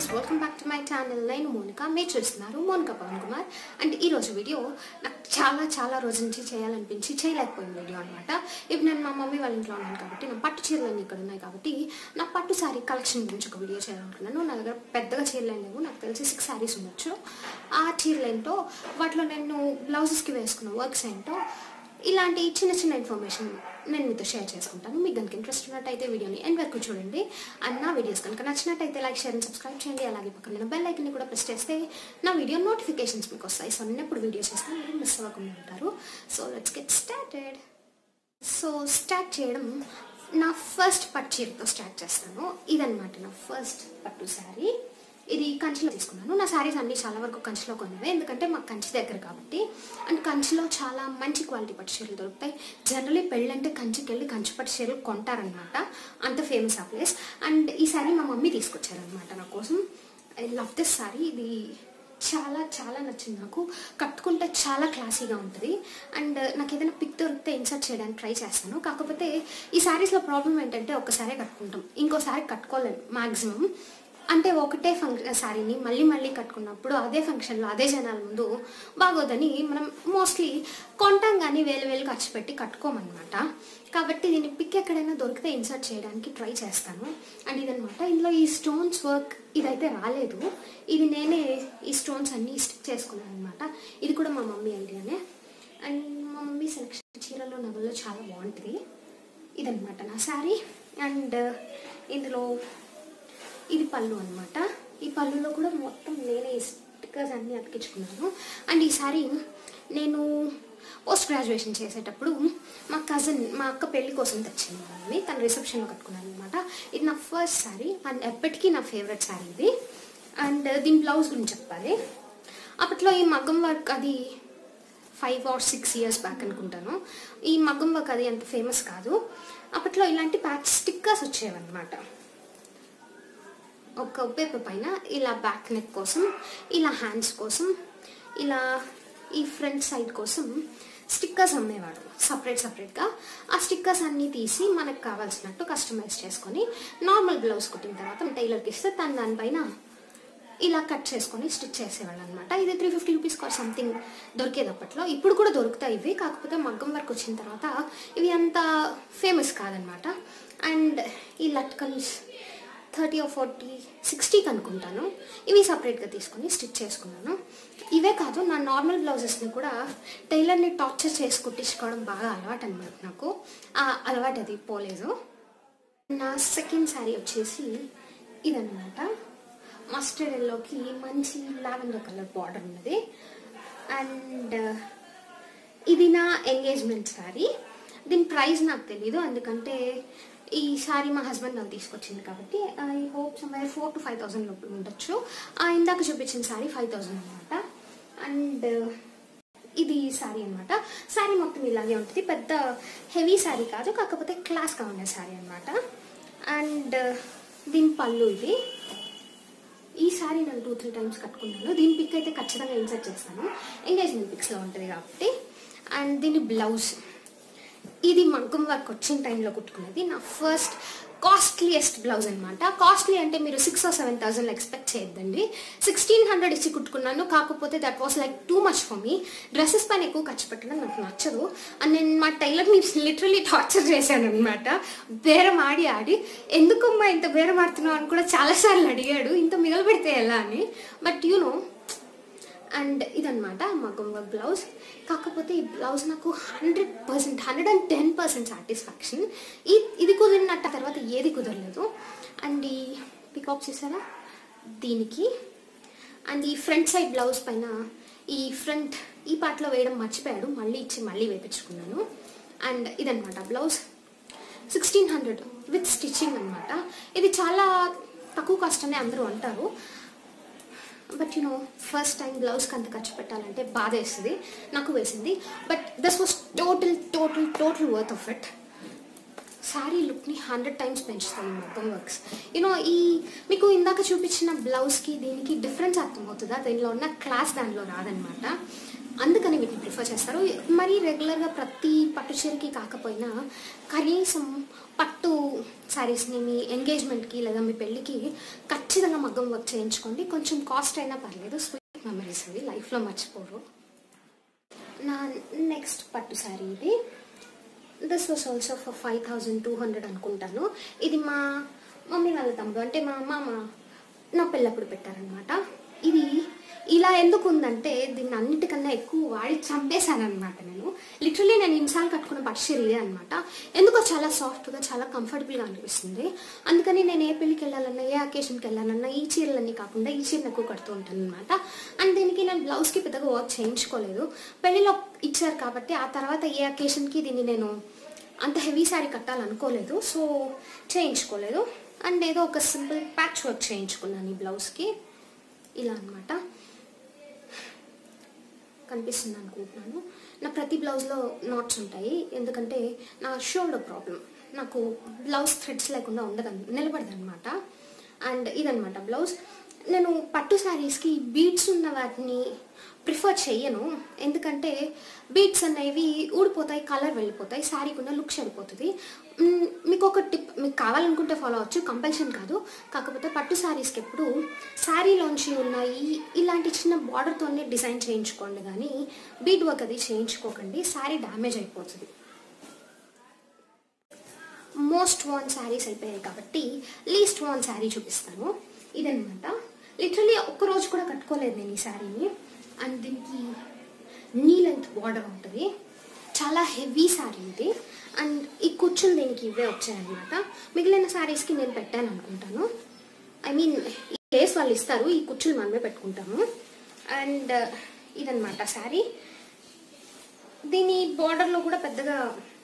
guys welcome back to my channel నేను మోనిక మీరు చూస్తున్నారు మోనిక పవన్ కుమార్ అండ్ ఈ రోజు వీడియో నాకు చాలా చాలా రోజుల నుంచి చేయాలనిపించి చేయలేకపోయిన వీడియో అనమాట ఇప్పుడు నేను మా మమ్మీ వాళ్ళ ఇంట్లో ఉన్నాను కాబట్టి నా పట్టు చీరలన్నీ ఇక్కడ ఉన్నాయి కాబట్టి నా పట్టు శారీ కలెక్షన్ గురించి ఒక వీడియో చేయాలనుకున్నాను నా దగ్గర పెద్దగా చీరలు ఏం లేవు నాకు తెలిసి సిక్స్ శారీస్ ఉండొచ్చు ఆ చీరలు ఏంటో వాటిలో నేను బ్లౌజెస్కి వేసుకున్న వర్క్స్ ఏంటో ఇలాంటి చిన్న చిన్న ఇన్ఫర్మేషన్ నేను మీతో షేర్ చేసుకుంటాను మీకు కనుక ఇంట్రెస్ట్ ఉన్నట్టయితే వీడియోని ఎండ్ వరకు చూడండి అండ్ నా వీడియోస్ కనుక నచ్చినట్టయితే లైక్ షేర్ అండ్ సబ్స్క్రైబ్ చేయండి అలాగే పక్కన బెల్ ఐకన్ని కూడా ప్రెస్ చేస్తే నా వీడియో నోటిఫికేషన్స్ మీకు వస్తాయి సో నేను ఎప్పుడు వీడియో చేస్తే మీరు మిస్ అవ్వకుండా ఉంటారు so let's get started so start చేయడం నా ఫస్ట్ పట్టు చీరతో స్టార్ట్ చేస్తాను ఇదన్నమాట నా ఫస్ట్ పట్టు శారీ ఇది కంచిలో తీసుకున్నాను నా శారీస్ అన్ని చాలా వరకు కంచిలో కొన్నవే ఎందుకంటే మాకు కంచి దగ్గర కాబట్టి అండ్ కంచిలో చాలా మంచి క్వాలిటీ పట్టు చీరలు దొరుకుతాయి జనరలీ పెళ్ళంటే కంచికి వెళ్ళి కంచి పట్టు చీరలు కొంటారనమాట అంత ఫేమస్ ఆ ప్లేస్ అండ్ ఈ శారీ మా మమ్మీ తీసుకొచ్చారనమాట నా కోసం ఐ లవ్ దిస్ శారీ ఇది చాలా చాలా నచ్చింది నాకు కట్టుకుంటే చాలా క్లాసీగా ఉంటుంది అండ్ నాకు ఏదైనా పిక్ దొరికితే ఇన్సర్ట్ చేయడానికి ట్రై చేస్తాను కాకపోతే ఈ శారీస్లో ప్రాబ్లం ఏంటంటే ఒక్కసారే కట్టుకుంటాం ఇంకోసారి కట్టుకోలేము మ్యాక్సిమం అంటే ఒకటే ఫంక్షన్ శారీని మళ్ళీ మళ్ళీ కట్టుకున్నప్పుడు అదే ఫంక్షన్లో అదే జనాల ముందు బాగోదని మనం మోస్ట్లీ కొంటాం కానీ వేలు వేలు ఖర్చు పెట్టి కట్టుకోమన్నమాట కాబట్టి దీన్ని పిక్ ఎక్కడైనా దొరికితే ఇన్సర్ట్ చేయడానికి ట్రై చేస్తాను అండ్ ఇదనమాట ఇందులో ఈ స్టోన్స్ వర్క్ ఇదైతే రాలేదు ఇది నేనే ఈ స్టోన్స్ అన్నీ స్టిక్ చేసుకున్నాను అనమాట ఇది కూడా మా మమ్మీ ఐడియానే అండ్ మా మమ్మీ సెలెక్షన్ చీరలో నగల్లో చాలా బాగుంటుంది ఇదనమాట నా శారీ అండ్ ఇందులో ఇది పళ్ళు అనమాట ఈ పళ్ళులో కూడా మొత్తం నేనే స్టిక్కర్స్ అన్నీ అతికించుకున్నాను అండ్ ఈ సారీ నేను పోస్ట్ గ్రాడ్యుయేషన్ చేసేటప్పుడు మా కజిన్ మా అక్క పెళ్లి కోసం తెచ్చింది మమ్మీ తన రిసెప్షన్లో కట్టుకున్నాను అనమాట ఇది నా ఫస్ట్ శారీ అండ్ ఎప్పటికీ నా ఫేవరెట్ శారీ ఇది అండ్ దీని బ్లౌజ్ గురించి చెప్పాలి అప్పట్లో ఈ మగ్గం వర్క్ అది five or six years back అనుకుంటాను ఈ మగ్గం వర్క్ అది అంత ఫేమస్ కాదు అప్పట్లో ఇలాంటి ప్యాచ్ స్టిక్కర్స్ వచ్చేవన్నమాట ఒక పేపర్ పైన ఇలా బ్యాక్ నెక్ కోసం ఇలా హ్యాండ్స్ కోసం ఇలా ఈ ఫ్రంట్ సైడ్ కోసం స్టిక్కర్స్ అమ్మేవాడు సపరేట్ సపరేట్గా ఆ స్టిక్కర్స్ అన్నీ తీసి మనకు కావాల్సినట్టు కస్టమైజ్ చేసుకొని నార్మల్ బ్లౌజ్ కుట్టిన తర్వాత టైలర్కి ఇస్తే తను దానిపైన ఇలా కట్ చేసుకొని స్టిచ్ చేసేవాళ్ళు అనమాట ఇది త్రీ ఫిఫ్టీ రూపీస్ కార్ సంథింగ్ దొరికేది అప్పట్లో ఇప్పుడు కూడా దొరుకుతాయి ఇవి కాకపోతే మగ్గం వర్క్ వచ్చిన తర్వాత ఇవి అంత ఫేమస్ కాదనమాట అండ్ ఈ లట్కన్స్ థర్టీ ఆర్ ఫార్టీ సిక్స్టీకి అనుకుంటాను ఇవి సపరేట్గా తీసుకొని స్టిచ్ చేసుకున్నాను ఇవే కాదు నా నార్మల్ బ్లౌజెస్ని కూడా టైలర్ని టార్చర్ చేసి కుట్టించుకోవడం బాగా అలవాటు అనమాట నాకు ఆ అలవాటు అది పోలేదు నా సెకండ్ శారీ వచ్చేసి ఇదన్నమాట మస్టర్డ్ ఎల్లోకి మంచి లావెండర్ కలర్ బార్డర్ ఉన్నది అండ్ ఇది నా ఎంగేజ్మెంట్ శారీ దీని ప్రైస్ నాకు తెలీదు ఎందుకంటే ఈ శారీ మా హస్బెండ్ నాకు తీసుకొచ్చింది కాబట్టి I hope somewhere four to five thousand లోపల ఉండొచ్చు ఆ ఇందాక చూపించిన శారీ ఫైవ్ థౌసండ్ అనమాట అండ్ ఇది శారీ అనమాట శారీ మొత్తం ఇలాగే ఉంటుంది పెద్ద హెవీ శారీ కాదు కాకపోతే క్లాస్గా ఉండే శారీ అనమాట అండ్ దీని పళ్ళు ఇది ఈ శారీ నేను టూ త్రీ టైమ్స్ కట్టుకున్నాను దీని పిక్ అయితే ఖచ్చితంగా ఇన్సర్ట్ చేస్తాను ఎంగేజ్మెంట్ పిక్స్లో ఉంటుంది కాబట్టి అండ్ దీని బ్లౌజ్ ఇది మగ్గం వర్క్ వచ్చిన టైంలో కుట్టుకున్నది నా ఫస్ట్ కాస్ట్లీయెస్ట్ బ్లౌజ్ అనమాట కాస్ట్లీ అంటే మీరు six or seven thousand expect చేయొద్దండి సిక్స్టీన్ హండ్రెడ్ ఇచ్చి కుట్టుకున్నాను కాకపోతే that was like too much for me dresses పైన ఎక్కువ ఖర్చు పెట్టడం నాకు నచ్చదు అండ్ నేను మా టైలర్ని లిటరలీ టార్చర్ చేశాను అనమాట బేరం ఆడి ఆడి ఎందుకమ్మా ఇంత బేరం ఆడుతున్నావు అని కూడా చాలాసార్లు అడిగాడు ఇంత మిగలబెడితే ఎలా అని బట్ యూ నో అండ్ ఇదనమాట మగ్గం వర్క్ బ్లౌజ్ కాకపోతే ఈ బ్లౌజ్ నాకు hundred percent hundred and ten percent satisfaction ఈ ఇది కుదిరినట్టు తర్వాత ఏది కుదరలేదు అండ్ ఈ పికాక్ చూసారా దీనికి అండ్ ఈ ఫ్రంట్ సైడ్ బ్లౌజ్ పైన ఈ ఫ్రంట్ ఈ పార్ట్లో వేయడం మర్చిపోయాడు మళ్ళీ ఇచ్చి మళ్ళీ వేపించుకున్నాను అండ్ ఇదనమాట blouse sixteen hundred with stitching అనమాట ఇది చాలా తక్కువ కాస్ట్ అని అందరూ అంటారు బట్ యునో ఫస్ట్ టైం బ్లౌజ్కి అంత ఖర్చు పెట్టాలంటే బాధ వేస్తుంది నాకు వేసింది but this was total total total worth of it sari లుక్ని హండ్రెడ్ టైమ్స్ పెంచుతాయి మొత్తం వర్క్స్ యూనో ఈ మీకు ఇందాక చూపించిన బ్లౌజ్కి దీనికి డిఫరెన్స్ అర్థమవుతుందా దీనిలో ఉన్న క్లాస్ దానిలో రాదనమాట అందుకని వీటిని ప్రిఫర్ చేస్తారు మరీ రెగ్యులర్గా ప్రతి పట్టు చీరకి కాకపోయినా కనీసం పట్టు శారీస్ని మీ ఎంగేజ్మెంట్కి లేదా మీ పెళ్ళికి ఖచ్చితంగా మగ్గం వర్క్ చేయించుకోండి కొంచెం కాస్ట్ అయినా పర్లేదు స్వీట్ మెమరీస్ అవి లైఫ్లో మర్చిపోరు నా నెక్స్ట్ పట్టు శారీ ఇది this was also for five thousand two hundred అనుకుంటాను ఇది మా మమ్మీ వాళ్ళ తమ్ముడు అంటే మా మామ నా పెళ్ళప్పుడు పెట్టారనమాట ఇది ఇలా ఎందుకు ఉందంటే దీన్ని అన్నిటికన్నా ఎక్కువ వాడి చంపేశాను అనమాట నేను లిటరలీ నేను ఇన్సార్లు కట్టుకున్న పట్టు చీర ఇదే అనమాట ఎందుకో చాలా సాఫ్ట్గా చాలా కంఫర్టబుల్గా అనిపిస్తుంది అందుకని నేను ఏ పెళ్ళికి వెళ్ళాలన్నా ఏ అకేషన్కి వెళ్ళాలన్నా ఈ చీరలన్నీ కాకుండా ఈ చీరను ఎక్కువ కడుతూ ఉంటాను అనమాట అండ్ దీనికి నేను బ్లౌజ్కి పెద్దగా వర్క్ చేయించుకోలేదు పెళ్ళిలో ఇచ్చారు కాబట్టి ఆ తర్వాత ఏ అకేషన్కి దీన్ని నేను అంత హెవీ శారీ కట్టాలనుకోలేదు సో చేయించుకోలేదు అండ్ ఏదో ఒక సింపుల్ ప్యాచ్ వర్క్ చేయించుకున్నాను ఈ బ్లౌజ్కి ఇలా అనమాట కనిపిస్తుంది అనుకుంటున్నాను నా ప్రతి బ్లౌజ్లో నాట్స్ ఉంటాయి ఎందుకంటే నా షోల్డర్ ప్రాబ్లం నాకు బ్లౌజ్ థ్రెడ్స్ లేకుండా ఉండదు నిలబడదనమాట అండ్ ఇదనమాట బ్లౌజ్ నేను పట్టు శారీస్కి బీడ్స్ ఉన్న వాటిని ప్రిఫర్ చెయ్యను ఎందుకంటే బీడ్స్ అనేవి ఊడిపోతాయి కలర్ వెళ్ళిపోతాయి శారీకి ఉన్న లుక్ చెడిపోతుంది మ్, మీకు ఒక టిప్ మీకు కావాలనుకుంటే ఫాలో అవ్వచ్చు కంపల్షన్ కాదు కాకపోతే పట్టు శారీస్కి ఎప్పుడు శారీలోంచి ఉన్న ఈ ఇలాంటి చిన్న బార్డర్తోనే డిజైన్ చేయించుకోండి కానీ బీడ్ వర్క్ అది చేయించుకోకండి శారీ డ్యామేజ్ అయిపోతుంది మోస్ట్ వాన్ శారీస్ అయిపోయాయి కాబట్టి లీస్ట్ వాన్ శారీ చూపిస్తాను ఇదనమాట లిటరలీ ఒక్క రోజు కూడా కట్టుకోలేదు నేను ఈ శారీని అండ్ దీనికి నీ లెంత్ బార్డర్ ఉంటుంది చాలా హెవీ శారీ ఇది అండ్ ఈ కుచ్చులు దీనికి ఇవే వచ్చాయన్నమాట మిగిలిన శారీస్కి నేను పెట్టాను అనుకుంటాను ఐ మీన్ ఈ ప్లేస్ వాళ్ళు ఇస్తారు ఈ కుచ్చులు మనమే పెట్టుకుంటాము అండ్ ఇదనమాట శారీ దీని బార్డర్లో కూడా పెద్దగా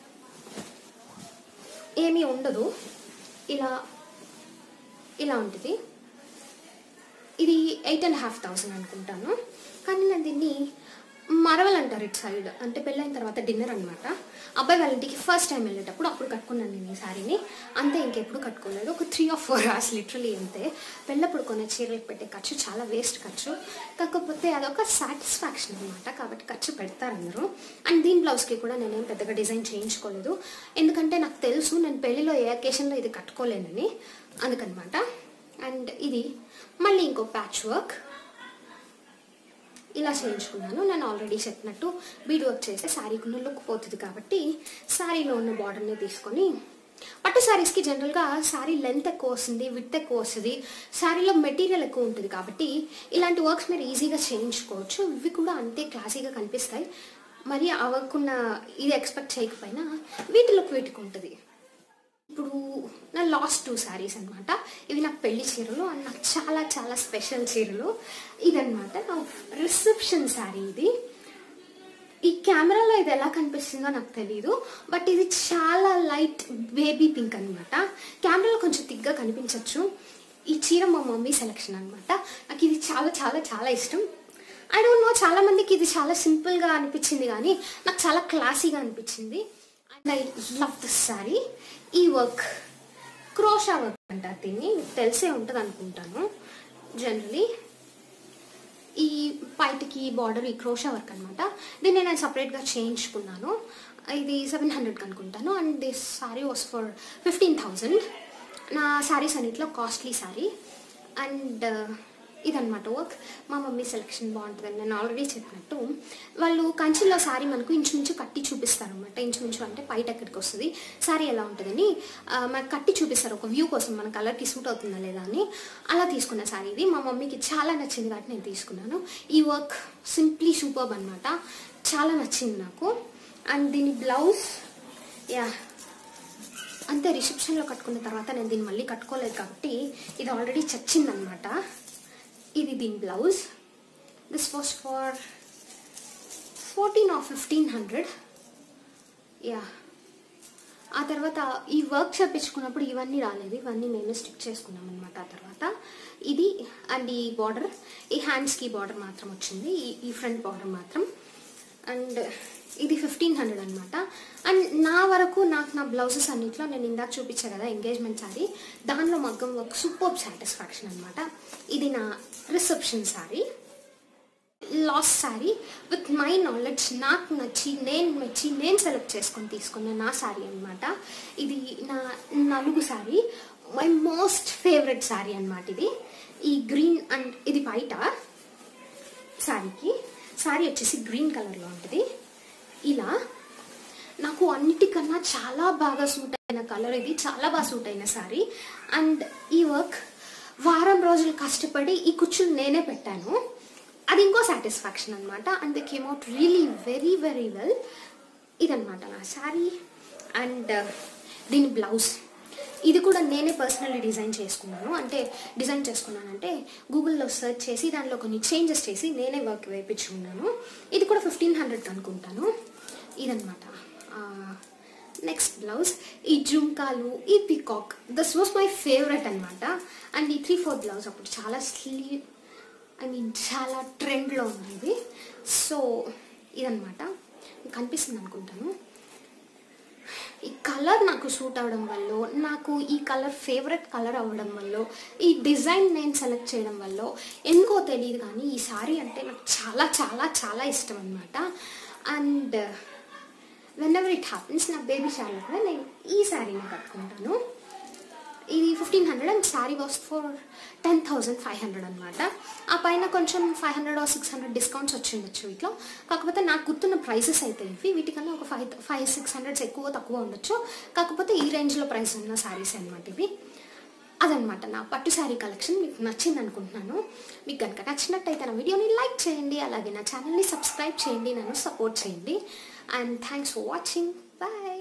ఏమీ ఉండదు ఇలా ఇలా ఉంటుంది ఇది ఎయిట్ అండ్ హాఫ్ థౌసండ్ అనుకుంటాను కానీ నేను దీన్ని మరవల్ అంటారు ఇటు సైడ్ అంటే పెళ్ళైన తర్వాత డిన్నర్ అనమాట అబ్బాయి వాళ్ళ ఇంటికి ఫస్ట్ టైం వెళ్ళేటప్పుడు అప్పుడు కట్టుకున్నాను నేను ఈ శారీని అంతే ఇంకెప్పుడు కట్టుకోలేదు ఒక three or four hours literally అంతే పెళ్ళప్పుడు కొనే చీరలకు పెట్టే ఖర్చు చాలా వేస్ట్ ఖర్చు కాకపోతే అదొక సాటిస్ఫాక్షన్ అనమాట కాబట్టి ఖర్చు పెడతారు అందరూ అండ్ దీని బ్లౌజ్కి కూడా నేనేం పెద్దగా డిజైన్ చేయించుకోలేదు ఎందుకంటే నాకు తెలుసు నేను పెళ్ళిలో ఏ అకేషన్లో ఇది కట్టుకోలేనని అందుకనమాట అండ్ ఇది మళ్ళీ ఇంకో ప్యాచ్ వర్క్ ఇలా చేయించుకున్నాను నేను ఆల్రెడీ చెప్పినట్టు బీడ్ వర్క్ చేస్తే శారీకి ఉన్న లుక్ పోతుంది కాబట్టి శారీలో ఉన్న బార్డర్ని తీసుకొని పట్టు శారీస్కి జనరల్గా శారీ లెంత్ ఎక్కువ వస్తుంది విత్ ఎక్కువ వస్తుంది శారీలో మెటీరియల్ ఎక్కువ ఉంటుంది కాబట్టి ఇలాంటి వర్క్స్ మీరు ఈజీగా చేయించుకోవచ్చు ఇవి కూడా అంతే క్లాసీగా కనిపిస్తాయి మరి ఆ వర్క్ ఉన్న ఇది ఎక్స్పెక్ట్ చేయకపోయినా వీటి లుక్ వీటికి ఉంటుంది ఇప్పుడు నా లాస్ట్ టూ శారీస్ అనమాట ఇవి నాకు పెళ్లి చీరలు అండ్ నాకు చాలా చాలా స్పెషల్ చీరలు ఇదనమాట నా రిసెప్షన్ శారీ ఇది ఈ కెమెరాలో ఇది ఎలా కనిపిస్తుందో నాకు తెలియదు బట్ ఇది చాలా లైట్ బేబీ పింక్ అనమాట కెమెరాలో కొంచెం తిగ్గా కనిపించవచ్చు ఈ చీర మా మమ్మీ సెలెక్షన్ అనమాట నాకు ఇది చాలా చాలా చాలా ఇష్టం ఐ డోంట్ నో చాలా మందికి ఇది చాలా సింపుల్గా అనిపించింది కానీ నాకు చాలా క్లాసీగా అనిపించింది and I love this sari ఈ వర్క్ క్రోషా వర్క్ అంటారు దీన్ని మీకు తెలిసే ఉంటుంది అనుకుంటాను జనరలీ ఈ పైటకి బార్డర్ ఈ క్రోషా వర్క్ అనమాట దీన్ని నేను సపరేట్గా చేయించుకున్నాను ఇది సెవెన్ హండ్రెడ్కి అనుకుంటాను and this sari was for fifteen thousand నా శారీస్ అన్నిట్లో కాస్ట్లీ శారీ అండ్ ఇదనమాట వర్క్ మా మమ్మీ సెలెక్షన్ బాగుంటుందని నేను ఆల్రెడీ చెప్పినట్టు వాళ్ళు కంచిలో శారీ మనకు ఇంచుమించు కట్టి చూపిస్తారు అనమాట ఇంచుమించు అంటే పైట ఎక్కడికి వస్తుంది శారీ ఎలా ఉంటుందని ఆ, మనకు కట్టి చూపిస్తారు ఒక వ్యూ కోసం మన కలర్కి సూట్ అవుతుందా లేదా అని అలా తీసుకున్న శారీ ఇది మా మమ్మీకి చాలా నచ్చింది కాబట్టి నేను తీసుకున్నాను ఈ వర్క్ సింప్లీ సూపర్బ్ అనమాట చాలా నచ్చింది నాకు అండ్ దీని బ్లౌజ్ యా అంతే రిసెప్షన్లో కట్టుకున్న తర్వాత నేను దీన్ని మళ్ళీ కట్టుకోలేదు కాబట్టి ఇది ఆల్రెడీ చచ్చిందనమాట ఇది దీని blouse this was for fourteen or fifteen hundred yeah ఆ తర్వాత ఈ వర్క్ చేపించుకున్నప్పుడు ఇవన్నీ రాలేదు ఇవన్నీ మేము స్టిక్ చేసుకున్నాం అనమాట ఆ తర్వాత ఇది అండ్ ఈ బార్డర్ ఈ హ్యాండ్స్కి బార్డర్ మాత్రం వచ్చింది ఈ ఈ ఫ్రంట్ బార్డర్ మాత్రం అండ్ ఇది ఫిఫ్టీన్ హండ్రెడ్ అనమాట అండ్ నా వరకు నాకు నా బ్లౌజెస్ అన్నిట్లో నేను ఇందాక చూపించా కదా ఎంగేజ్మెంట్ శారీ దానిలో మగ్గం వర్క్ సూపర్ సాటిస్ఫాక్షన్ అనమాట ఇది నా reception sari last sari with my knowledge నాకు నచ్చి నేను మెచ్చి నేను సెలెక్ట్ చేసుకొని తీసుకున్న నా శారీ అనమాట ఇది నా నలుగు sari my most favourite sari అనమాట ఇది ఈ గ్రీన్ అండ్ ఇది బయట శారీకి శారీ వచ్చేసి గ్రీన్ కలర్లో ఉంటుంది ఇలా నాకు అన్నిటికన్నా చాలా బాగా సూట్ అయిన కలర్ ఇది చాలా బాగా సూట్ అయిన శారీ అండ్ ఈ వర్క్ వారం రోజులు కష్టపడి ఈ కుచ్చులు నేనే పెట్టాను అది ఇంకో సాటిస్ఫాక్షన్ అనమాట and they came out really very very well ఇదనమాట నా శారీ అండ్ దీని బ్లౌజ్ ఇది కూడా నేనే పర్సనల్లీ డిజైన్ చేసుకున్నాను అంటే డిజైన్ చేసుకున్నానంటే గూగుల్లో సెర్చ్ చేసి దాంట్లో కొన్ని చేంజెస్ చేసి నేనే వర్క్ వేయించుకున్నాను ఇది కూడా ఫిఫ్టీన్ హండ్రెడ్ అనుకుంటాను ఇదనమాట నెక్స్ట్ బ్లౌజ్ ఈ జుంకాలు ఈ peacock this was my favourite అనమాట అండ్ ఈ త్రీ ఫోర్ బ్లౌజ్ అప్పుడు చాలా స్లీవ్ ఐ మీన్ చాలా ట్రెండ్లో ఉంది ఇది సో ఇదనమాట మీకు కనిపిస్తుంది అనుకుంటాను ఈ కలర్ నాకు సూట్ అవ్వడం వల్ల నాకు ఈ కలర్ ఫేవరెట్ కలర్ అవ్వడం వల్ల ఈ డిజైన్ నేను సెలెక్ట్ చేయడం వల్ల ఎందుకో తెలియదు కానీ ఈ సారీ అంటే నాకు చాలా చాలా చాలా ఇష్టం అనమాట and whenever it happens నా బేబీ శారీ కూడా నేను ఈ శారీని కట్టుకుంటాను ఇది fifteen hundred and sari was for ten thousand five hundred అనమాట ఆ పైన కొంచెం five hundred six hundred discounts వచ్చిండొచ్చు వీటిలో కాకపోతే నాకు గుర్తున్న ప్రైసెస్ అయితే ఇవి వీటికన్నా ఒక ఫైవ్ ఫైవ్ సిక్స్ హండ్రెడ్స్ ఎక్కువ తక్కువ ఉండొచ్చు కాకపోతే ఈ రేంజ్లో ప్రైస్ ఉన్న శారీస్ అనమాట ఇవి అదనమాట నా పట్టు శారీ కలెక్షన్ మీకు నచ్చింది అనుకుంటున్నాను మీకు కనుక నచ్చినట్టయితే నా వీడియోని లైక్ చేయండి అలాగే నా ఛానల్ని సబ్స్క్రైబ్ చేయండి నన్ను సపోర్ట్ చేయండి and thanks for watching bye